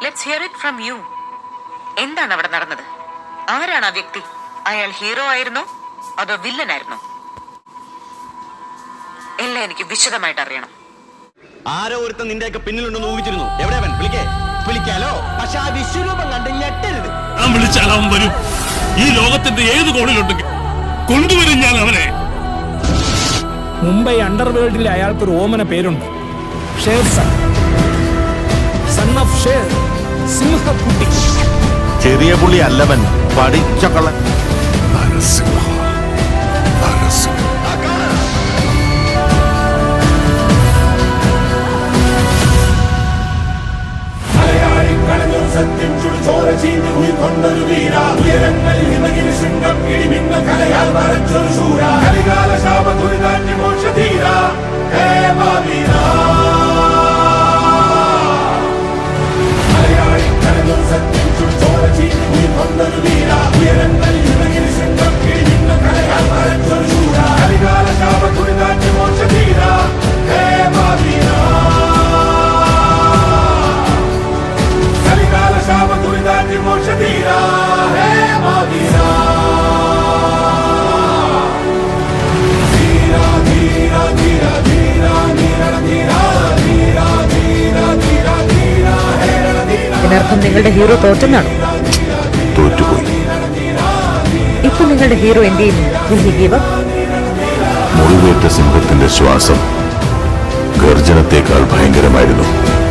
Let's hear it from you എന്താണ് അവിടെ നടന്നത് ആരാണ് ആ വ്യക്തി അയാൾ ഹീറോ ആയിരുന്നോ അതോ വില്ലൻ ആയിരുന്നോ എല്ലാം എനിക്ക് വിശദമായിട്ട് അറിയണം ആരോ ഒരുത്തൻ നിന്റെയൊക്കെ പിന്നിലുണ്ടെന്ന് ഊഹിച്ചിരുന്നു എവിടെ അവൻ വിളിക്കേ വിളിക്കാലോ പക്ഷെ ആ വിശ്വരൂപം കണ്ട് ഞെട്ടരുത് ഞാൻ വിളിച്ചാൽ അവൻ വരും ഈ ലോകത്തിന്റെ ഏത് കോണിലുണ്ടെങ്കിൽ കൊണ്ടുവരും ഞാൻ അവനെ മുംബൈ അണ്ടർവേൾഡിൽ അയാൾക്കൊരു ഓമന പേരുണ്ട് Sher son son of Sher സിംഹക്കുട്ടി ചെറിയ പുള്ളി അല്ലവൻ പഠിച്ച കള്ളൻ സത്യം ചുടുചോര ചീന്തി ഉൾക്കൊണ്ടൊരു വീര ഉയരങ്ങൾ ഹിമഗിരി ശൃംഗം ഇടിമിന്ന കലയാൽ മറച്ചൊരു ശൂര കലികാല ശാപ ദുരിതാന്യ മോക്ഷ ധീര ഹേ മാവീര മലയാളി കടലും സത്യം ചുടുചോര ചീന്തി ഉൾക്കൊണ്ടൊരു വീര ഉയരങ്ങൾ ഹിമഗിരി ശൃംഗം ഇടിമിന്ന കലയാൽ മറച്ചൊരു ശൂര കലികാല ശാപ ദുരിതാന്യ മോക്ഷ ധീര ഹേ മാവീര కలికాల శాప దురిదాన్ని మోక్ష తీరా హే మావీరా ధీరా ధీరా ధీరా ధీరా ధీర ధీరా ధీరా ధీరా ధీరా ధీరా హే రణధీరా ഇതിനർത്ഥം നിങ്ങളുടെ ഹീറോ തോറ്റെന്നാണോ തോറ്റുപോയി ഇപ്പൊ നിങ്ങളുടെ ഹീറോ എന്ത് ചെയ്യുന്നു Will he give up? മുറിവേറ്റ സിംഹത്തിന്റെ ശ്വാസം ഗർജനത്തേക്കാൾ ഭയങ്കരമായിരുന്നു